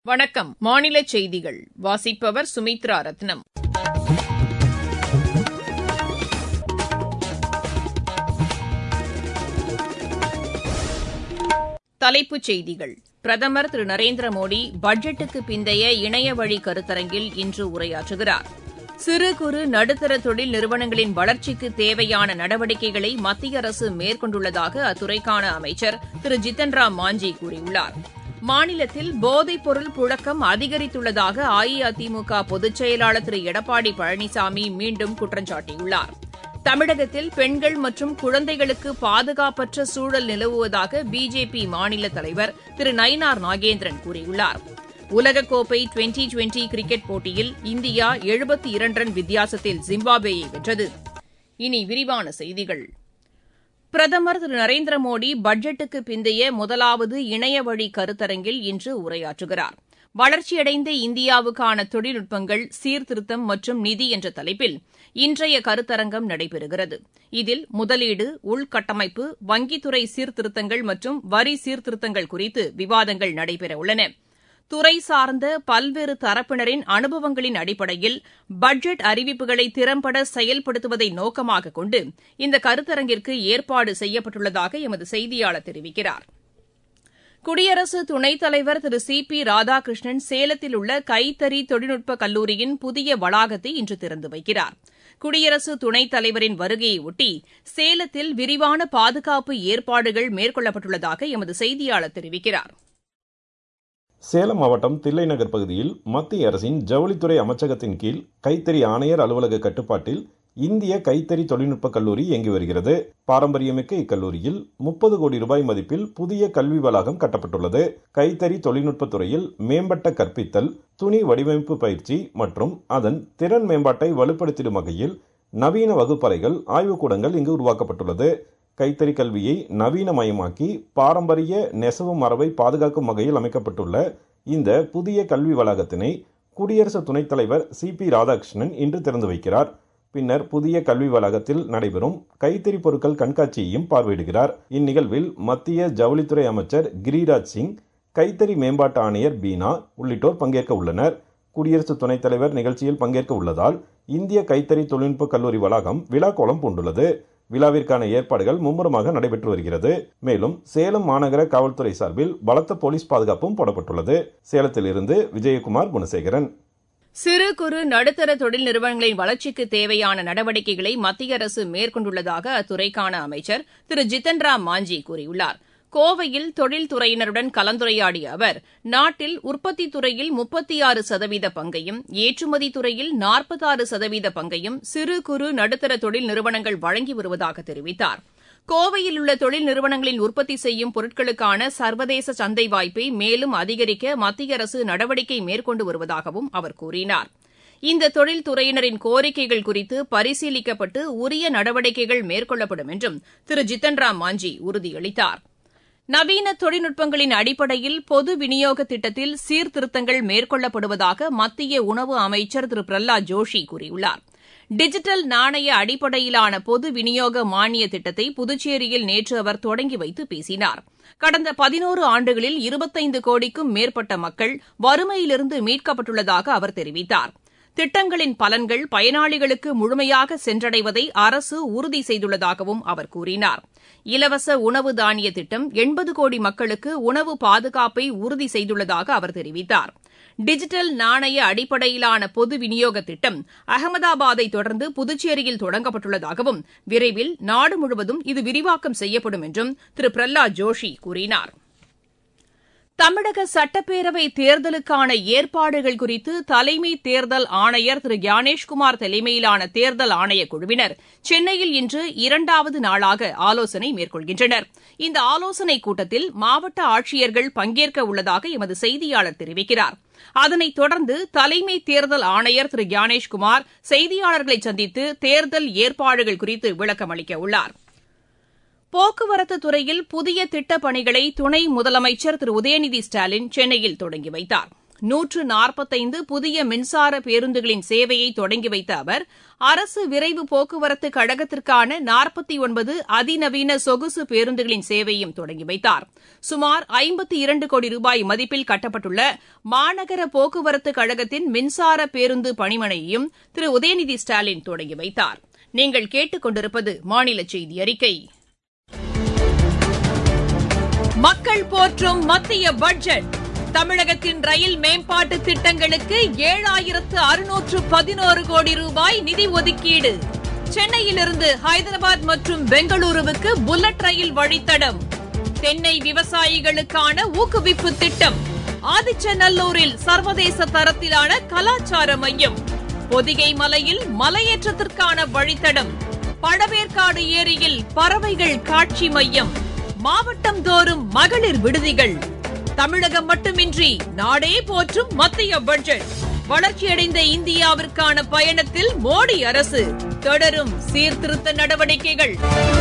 வணக்கம் மாநில செய்திகள் வாசிப்பவர் சுமித்ரா ரத்னம் தலைப்புச் செய்திகள் பிரதமர் திரு நரேந்திர மோடி பட்ஜெட்டுக்கு பிந்தைய இணையவழி கருத்தரங்கில் இன்று உரையாற்றுகிறார் சிறு குறு நடுத்தர தொழில் நிறுவனங்களின் வளர்ச்சிக்கு தேவையான நடவடிக்கைகளை மத்திய அரசு மேற்கொண்டுள்ளதாக அத்துறைக்கான அமைச்சர் திரு ஜித்தன் ராம் மாஞ்சி கூறியுள்ளார் மாநிலத்தில் போதைப் பொருள் புழக்கம் அதிகரித்துள்ளதாக அஇஅதிமுக பொதுச் செயலாளர் திரு எடப்பாடி பழனிசாமி மீண்டும் குற்றம் சாட்டியுள்ளார் தமிழகத்தில் பெண்கள் மற்றும் குழந்தைகளுக்கு பாதுகாப்பற்ற சூழல் நிலவுவதாக பிஜேபி மாநில தலைவர் திரு நயினார் நாகேந்திரன் கூறியுள்ளார் உலகக்கோப்பை டுவெண்டி டுவெண்டி கிரிக்கெட் போட்டியில் இந்தியா எழுபத்தி இரண்டு ரன் வித்தியாசத்தில் ஜிம்பாப்வேயை வென்றது இனி விரிவான செய்திகள் பிரதமர் திரு நரேந்திர மோடி பட்ஜெட்டுக்கு பிந்தைய முதலாவது இணையவழி கருத்தரங்கில் இன்று உரையாற்றுகிறார் வளர்ச்சியடைந்த இந்தியாவுக்கான தொழில்நுட்பங்கள் சீர்திருத்தம் மற்றும் நிதி என்ற தலைப்பில் இன்றைய கருத்தரங்கம் நடைபெறுகிறது இதில் முதலீடு உள்கட்டமைப்பு வங்கித்துறை சீர்திருத்தங்கள் மற்றும் வரி சீர்திருத்தங்கள் குறித்து விவாதங்கள் நடைபெறவுள்ளன துறை சார்ந்த பல்வேறு தரப்பினரின் அனுபவங்களின் அடிப்படையில் பட்ஜெட் அறிவிப்புகளை திறம்பட செயல்படுத்துவதை நோக்கமாக கொண்டு இந்த கருத்தரங்கிற்கு ஏற்பாடு செய்யப்பட்டுள்ளதாக எமது செய்தியாளர் தெரிவிக்கிறார் குடியரசு துணைத் தலைவர் திரு சி பி ராதாகிருஷ்ணன் சேலத்தில் உள்ள கைத்தறி தொழில்நுட்ப கல்லூரியின் புதிய வளாகத்தை இன்று திறந்து வைக்கிறார் குடியரசு துணைத் தலைவரின் வருகையொட்டி சேலத்தில் விரிவான பாதுகாப்பு ஏற்பாடுகள் மேற்கொள்ளப்பட்டுள்ளதாக எமது செய்தியாளர் தெரிவிக்கிறார் சேலம் மாவட்டம் தில்லைநகர் பகுதியில் மத்திய அரசின் ஜவுளித்துறை அமைச்சகத்தின் கீழ் கைத்தறி ஆணையர் அலுவலக கட்டுப்பாட்டில் இந்திய கைத்தறி தொழில்நுட்ப கல்லூரி இயங்கி வருகிறது பாரம்பரியமிக்க இக்கல்லூரியில் முப்பது கோடி ரூபாய் மதிப்பில் புதிய கல்வி வளாகம் கட்டப்பட்டுள்ளது கைத்தறி தொழில்நுட்பத் துறையில் மேம்பட்ட கற்பித்தல் துணி வடிவமைப்பு பயிற்சி மற்றும் அதன் திறன் மேம்பாட்டை வலுப்படுத்திடும் வகையில் நவீன வகுப்பறைகள் ஆய்வுக்கூடங்கள் இங்கு உருவாக்கப்பட்டுள்ளது கைத்தறி கல்வியை நவீனமயமாக்கி பாரம்பரிய நெசவு மரபை பாதுகாக்கும் வகையில் அமைக்கப்பட்டுள்ள இந்த புதிய கல்வி வளாகத்தினை குடியரசு துணைத் தலைவர் சி பி ராதாகிருஷ்ணன் இன்று திறந்து வைக்கிறார் பின்னர் புதிய கல்வி வளாகத்தில் நடைபெறும் கைத்தறி பொருட்கள் கண்காட்சியையும் பார்வையிடுகிறார் இந்நிகழ்வில் மத்திய ஜவுளித்துறை அமைச்சர் கிரிராஜ் சிங் கைத்தறி மேம்பாட்டு ஆணையர் பீனா உள்ளிட்டோர் பங்கேற்க உள்ளனர் குடியரசு துணைத் தலைவர் நிகழ்ச்சியில் பங்கேற்க உள்ளதால் இந்திய கைத்தறி தொழில்நுட்ப கல்லூரி வளாகம் விழாக்கோலம் பூண்டுள்ளது விழாவிற்கான ஏற்பாடுகள் மும்முரமாக நடைபெற்று வருகிறது மேலும் சேலம் மாநகர காவல்துறை சார்பில் பலத்த போலீஸ் பாதுகாப்பும் போடப்பட்டுள்ளது சேலத்தில் இருந்து விஜயகுமார் குணசேகரன் சிறு குறு நடுத்தர தொழில் நிறுவனங்களின் வளர்ச்சிக்கு தேவையான நடவடிக்கைகளை மத்திய அரசு மேற்கொண்டுள்ளதாக அத்துறைக்கான அமைச்சர் திரு ஜித்தன் ராம் மாஞ்சி கூறியுள்ளார் கோவையில் தொழில்துறையினருடன் கலந்துரையாடிய அவர் நாட்டில் உற்பத்தி துறையில் முப்பத்தி ஆறு சதவீத பங்கையும் ஏற்றுமதி துறையில் நாற்பத்தாறு சதவீத பங்கையும் சிறு குறு நடுத்தர தொழில் நிறுவனங்கள் வழங்கி வருவதாக தெரிவித்தார் கோவையில் உள்ள தொழில் நிறுவனங்களின் உற்பத்தி செய்யும் பொருட்களுக்கான சர்வதேச சந்தை வாய்ப்பை மேலும் அதிகரிக்க மத்திய அரசு நடவடிக்கை மேற்கொண்டு வருவதாகவும் அவர் கூறினார் இந்த தொழில்துறையினரின் கோரிக்கைகள் குறித்து பரிசீலிக்கப்பட்டு உரிய நடவடிக்கைகள் மேற்கொள்ளப்படும் என்றும் திரு ஜித்தன் ராம் மாஞ்சி உறுதியளித்தார் நவீன தொழில்நுட்பங்களின் அடிப்படையில் பொது விநியோக திட்டத்தில் சீர்திருத்தங்கள் மேற்கொள்ளப்படுவதாக மத்திய உணவு அமைச்சர் திரு பிரஹ்லாத் ஜோஷி கூறியுள்ளார் டிஜிட்டல் நாணய அடிப்படையிலான பொது விநியோக மானிய திட்டத்தை புதுச்சேரியில் நேற்று அவர் தொடங்கி வைத்து பேசினார் கடந்த பதினோரு ஆண்டுகளில் இருபத்தைந்து கோடிக்கும் மேற்பட்ட மக்கள் வறுமையிலிருந்து மீட்கப்பட்டுள்ளதாக அவர் தெரிவித்தார் திட்டங்களின் பலன்கள் பயனாளிகளுக்கு முழுமையாக சென்றடைவதை அரசு உறுதி செய்துள்ளதாகவும் அவர் கூறினார் இலவச உணவு தானிய திட்டம் எண்பது கோடி மக்களுக்கு உணவு பாதுகாப்பை உறுதி செய்துள்ளதாக அவர் தெரிவித்தார் டிஜிட்டல் நாணய அடிப்படையிலான பொது விநியோக திட்டம் அகமதாபாத்தை தொடர்ந்து புதுச்சேரியில் தொடங்கப்பட்டுள்ளதாகவும் விரைவில் நாடு முழுவதும் இது விரிவாக்கம் செய்யப்படும் என்றும் திரு பிரஹ்லாத் ஜோஷி கூறினார் தமிழக சட்டப்பேரவை தேர்தலுக்கான ஏற்பாடுகள் குறித்து தலைமை தேர்தல் ஆணையர் திரு ஞானேஷ்குமார் தலைமையிலான தேர்தல் ஆணையக் குழுவினர் சென்னையில் இன்று இரண்டாவது நாளாக ஆலோசனை மேற்கொள்கின்றனர் இந்த ஆலோசனைக் கூட்டத்தில் மாவட்ட ஆட்சியர்கள் பங்கேற்க உள்ளதாக எமது செய்தியாளர் தெரிவிக்கிறார் அதனைத் தொடர்ந்து தலைமை தேர்தல் ஆணையர் திரு ஞானேஷ்குமார் செய்தியாளர்களை சந்தித்து தேர்தல் ஏற்பாடுகள் குறித்து விளக்கம் அளிக்க உள்ளார் போக்குவரத்து துறையில் புதிய திட்டப் பணிகளை துணை முதலமைச்சர் திரு உதயநிதி ஸ்டாலின் சென்னையில் தொடங்கி வைத்தார் நூற்று நாற்பத்தைந்து புதிய மின்சார பேருந்துகளின் சேவையை தொடங்கி வைத்த அவர் அரசு விரைவு போக்குவரத்து கழகத்திற்கான நாற்பத்தி ஒன்பது அதிநவீன சொகுசு பேருந்துகளின் சேவையும் தொடங்கி வைத்தார் சுமார் ஐம்பத்தி இரண்டு கோடி ரூபாய் மதிப்பில் கட்டப்பட்டுள்ள மாநகர போக்குவரத்து கழகத்தின் மின்சார பேருந்து பணிமனையையும் திரு உதயநிதி ஸ்டாலின் தொடங்கி வைத்தார் நீங்கள் கேட்டுக் கொண்டிருப்பது மாநில செய்தி அறிக்கை மக்கள் போற்றும் மத்திய பட்ஜெட் தமிழகத்தின் ரயில் மேம்பாட்டு திட்டங்களுக்கு ஏழாயிரத்து அறுநூற்று பதினோரு கோடி ரூபாய் நிதி ஒதுக்கீடு சென்னையிலிருந்து ஹைதராபாத் மற்றும் பெங்களூருவுக்கு புல்லட் ரயில் வழித்தடம் தென்னை விவசாயிகளுக்கான ஊக்குவிப்பு திட்டம் ஆதிச்சநல்லூரில் சர்வதேச தரத்திலான கலாச்சார மையம் பொதிகை மலையில் மலையேற்றத்திற்கான வழித்தடம் பழவேற்காடு ஏரியில் பறவைகள் காட்சி மையம் மாவட்டம் தோறும் மகளிர் விடுதிகள் தமிழகம் மட்டுமின்றி நாடே போற்றும் மத்திய பட்ஜெட் வளர்ச்சியடைந்த இந்தியாவிற்கான பயணத்தில் மோடி அரசு தொடரும் சீர்திருத்த நடவடிக்கைகள்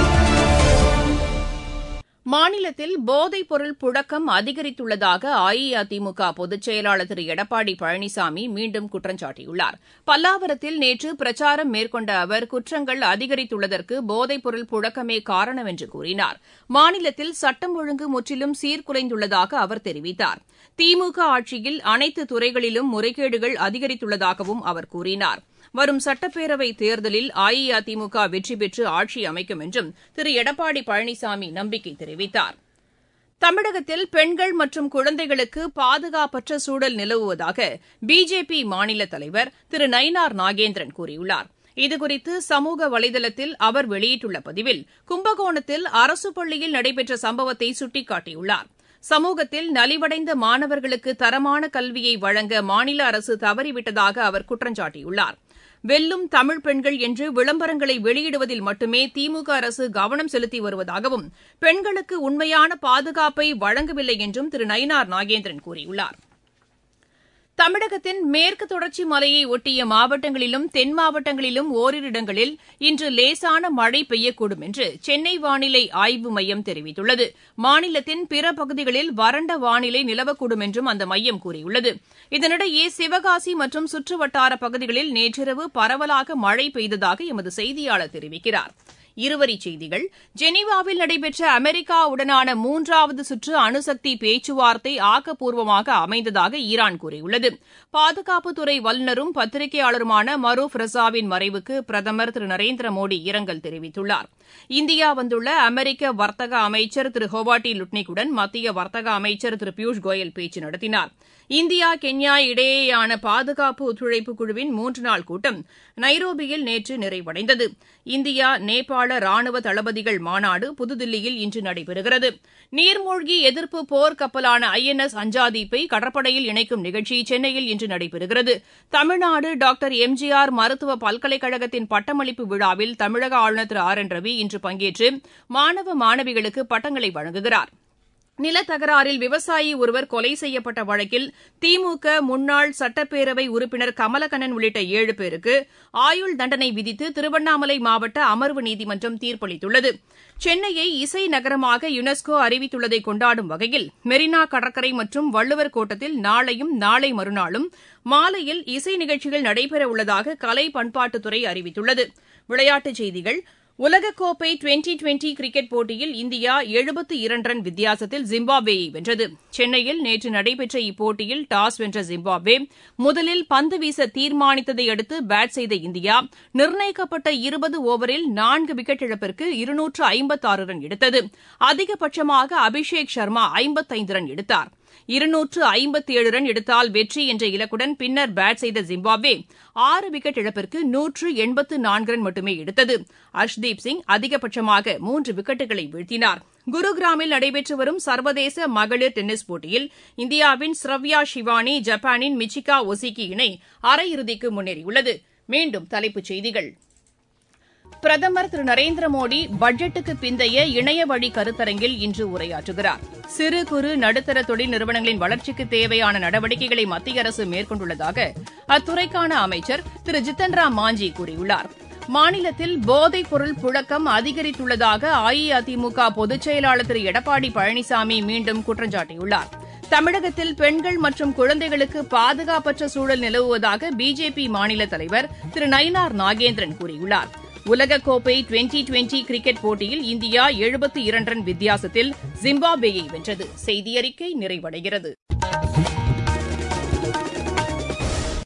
மாநிலத்தில் போதைப் பொருள் புழக்கம் அதிகரித்துள்ளதாக அஇஅதிமுக பொதுச் செயலாளர் திரு எடப்பாடி பழனிசாமி மீண்டும் குற்றம் சாட்டியுள்ளார் பல்லாவரத்தில் நேற்று பிரச்சாரம் மேற்கொண்ட அவர் குற்றங்கள் அதிகரித்துள்ளதற்கு போதைப் பொருள் புழக்கமே காரணம் என்று கூறினார் மாநிலத்தில் சட்டம் ஒழுங்கு முற்றிலும் சீர்குலைந்துள்ளதாக அவர் தெரிவித்தார் திமுக ஆட்சியில் அனைத்து துறைகளிலும் முறைகேடுகள் அதிகரித்துள்ளதாகவும் அவர் கூறினார் வரும் சட்டப்பேரவைத் தேர்தலில் அஇஅதிமுக வெற்றி பெற்று ஆட்சி அமைக்கும் என்றும் திரு எடப்பாடி பழனிசாமி நம்பிக்கை தெரிவித்தார் தமிழகத்தில் பெண்கள் மற்றும் குழந்தைகளுக்கு பாதுகாப்பற்ற சூழல் நிலவுவதாக பிஜேபி மாநில தலைவர் திரு நயினார் நாகேந்திரன் கூறியுள்ளார் இதுகுறித்து சமூக வலைதளத்தில் அவர் வெளியிட்டுள்ள பதிவில் கும்பகோணத்தில் அரசு பள்ளியில் நடைபெற்ற சம்பவத்தை சுட்டிக்காட்டியுள்ளார் சமூகத்தில் நலிவடைந்த மாணவர்களுக்கு தரமான கல்வியை வழங்க மாநில அரசு தவறிவிட்டதாக அவர் குற்றம் சாட்டியுள்ளார் வெல்லும் தமிழ் பெண்கள் என்று விளம்பரங்களை வெளியிடுவதில் மட்டுமே திமுக அரசு கவனம் செலுத்தி வருவதாகவும் பெண்களுக்கு உண்மையான பாதுகாப்பை வழங்கவில்லை என்றும் திரு நயினார் நாகேந்திரன் கூறியுள்ளார் தமிழகத்தின் மேற்கு தொடர்ச்சி மலையை ஒட்டிய மாவட்டங்களிலும் தென் மாவட்டங்களிலும் ஓரிரு இடங்களில் இன்று லேசான மழை பெய்யக்கூடும் என்று சென்னை வானிலை ஆய்வு மையம் தெரிவித்துள்ளது மாநிலத்தின் பிற பகுதிகளில் வறண்ட வானிலை நிலவக்கூடும் என்றும் அந்த மையம் கூறியுள்ளது இதனிடையே சிவகாசி மற்றும் சுற்றுவட்டார பகுதிகளில் நேற்றிரவு பரவலாக மழை பெய்ததாக எமது செய்தியாளர் தெரிவிக்கிறார் இருவரிச் செய்திகள் ஜெனீவாவில் நடைபெற்ற அமெரிக்காவுடனான மூன்றாவது சுற்று அணுசக்தி பேச்சுவார்த்தை ஆக்கப்பூர்வமாக அமைந்ததாக ஈரான் கூறியுள்ளது பாதுகாப்புத்துறை வல்லுநரும் பத்திரிகையாளருமான மரூப் ரசாவின் மறைவுக்கு பிரதமர் திரு நரேந்திர மோடி இரங்கல் தெரிவித்துள்ளார் இந்தியா வந்துள்ள அமெரிக்க வர்த்தக அமைச்சர் திரு ஹோவாட்டி லுட்னிக்குடன் மத்திய வர்த்தக அமைச்சர் திரு பியூஷ் கோயல் பேச்சு நடத்தினார் இந்தியா கென்யா இடையேயான பாதுகாப்பு ஒத்துழைப்பு குழுவின் மூன்று நாள் கூட்டம் நைரோபியில் நேற்று நிறைவடைந்தது இந்தியா நேபாள ராணுவ தளபதிகள் மாநாடு புதுதில்லியில் இன்று நடைபெறுகிறது நீர்மூழ்கி எதிர்ப்பு போர் கப்பலான ஐ என் எஸ் அஞ்சாதீப்பை கடற்படையில் இணைக்கும் நிகழ்ச்சி சென்னையில் இன்று நடைபெறுகிறது தமிழ்நாடு டாக்டர் எம்ஜிஆர் மருத்துவ பல்கலைக்கழகத்தின் பட்டமளிப்பு விழாவில் தமிழக ஆளுநர் திரு ஆர் என் ரவி இன்று பங்கேற்று மாணவ மாணவிகளுக்கு பட்டங்களை வழங்குகிறார் நிலத்தகராறில் விவசாயி ஒருவர் கொலை செய்யப்பட்ட வழக்கில் திமுக முன்னாள் சட்டப்பேரவை உறுப்பினர் கமலக்கண்ணன் உள்ளிட்ட ஏழு பேருக்கு ஆயுள் தண்டனை விதித்து திருவண்ணாமலை மாவட்ட அமர்வு நீதிமன்றம் தீர்ப்பளித்துள்ளது சென்னையை இசை நகரமாக யுனெஸ்கோ அறிவித்துள்ளதை கொண்டாடும் வகையில் மெரினா கடற்கரை மற்றும் வள்ளுவர் கோட்டத்தில் நாளையும் நாளை மறுநாளும் மாலையில் இசை நிகழ்ச்சிகள் நடைபெறவுள்ளதாக கலை பண்பாட்டுத்துறை அறிவித்துள்ளது விளையாட்டுச் செய்திகள் உலகக்கோப்பை டுவெண்டி டுவெண்டி கிரிக்கெட் போட்டியில் இந்தியா எழுபத்து இரண்டு ரன் வித்தியாசத்தில் ஜிம்பாப்வேயை வென்றது சென்னையில் நேற்று நடைபெற்ற இப்போட்டியில் டாஸ் வென்ற ஜிம்பாப்வே முதலில் பந்து வீச தீர்மானித்ததை அடுத்து பேட் செய்த இந்தியா நிர்ணயிக்கப்பட்ட இருபது ஓவரில் நான்கு விக்கெட் இழப்பிற்கு இருநூற்று ஐம்பத்தாறு ரன் எடுத்தது அதிகபட்சமாக அபிஷேக் சர்மா ஐம்பத்தைந்து ரன் எடுத்தார் இருநூற்று ஐம்பத்தி ஏழு ரன் எடுத்தால் வெற்றி என்ற இலக்குடன் பின்னர் பேட் செய்த ஜிம்பாப்வே ஆறு விக்கெட் இழப்பிற்கு நூற்று எண்பத்து நான்கு ரன் மட்டுமே எடுத்தது அர்ஷ்தீப் சிங் அதிகபட்சமாக மூன்று விக்கெட்டுகளை வீழ்த்தினார் குருகிராமில் நடைபெற்று வரும் சர்வதேச மகளிர் டென்னிஸ் போட்டியில் இந்தியாவின் ஸ்ரவ்யா ஷிவானி ஜப்பானின் மிச்சிகா ஒசிகி இணை அரையிறுதிக்கு முன்னேறியுள்ளது மீண்டும் தலைப்புச் செய்திகள் பிரதமர் திரு நரேந்திர மோடி பட்ஜெட்டுக்கு பிந்தைய இணைய வழி கருத்தரங்கில் இன்று உரையாற்றுகிறார் சிறு குறு நடுத்தர தொழில் நிறுவனங்களின் வளர்ச்சிக்கு தேவையான நடவடிக்கைகளை மத்திய அரசு மேற்கொண்டுள்ளதாக அத்துறைக்கான அமைச்சர் திரு ஜித்தன் ராம் மாஞ்சி கூறியுள்ளார் மாநிலத்தில் போதைப் பொருள் புழக்கம் அதிகரித்துள்ளதாக அஇஅதிமுக பொதுச் செயலாளர் திரு எடப்பாடி பழனிசாமி மீண்டும் குற்றம் சாட்டியுள்ளார் தமிழகத்தில் பெண்கள் மற்றும் குழந்தைகளுக்கு பாதுகாப்பற்ற சூழல் நிலவுவதாக பிஜேபி மாநில தலைவர் திரு நயினார் நாகேந்திரன் கூறியுள்ளார் உலகக்கோப்பை டுவெண்டி டுவெண்டி கிரிக்கெட் போட்டியில் இந்தியா எழுபத்தி இரண்டு ரன் வித்தியாசத்தில் ஜிம்பாப்வேயை வென்றது செய்தியறிக்கை நிறைவடைகிறது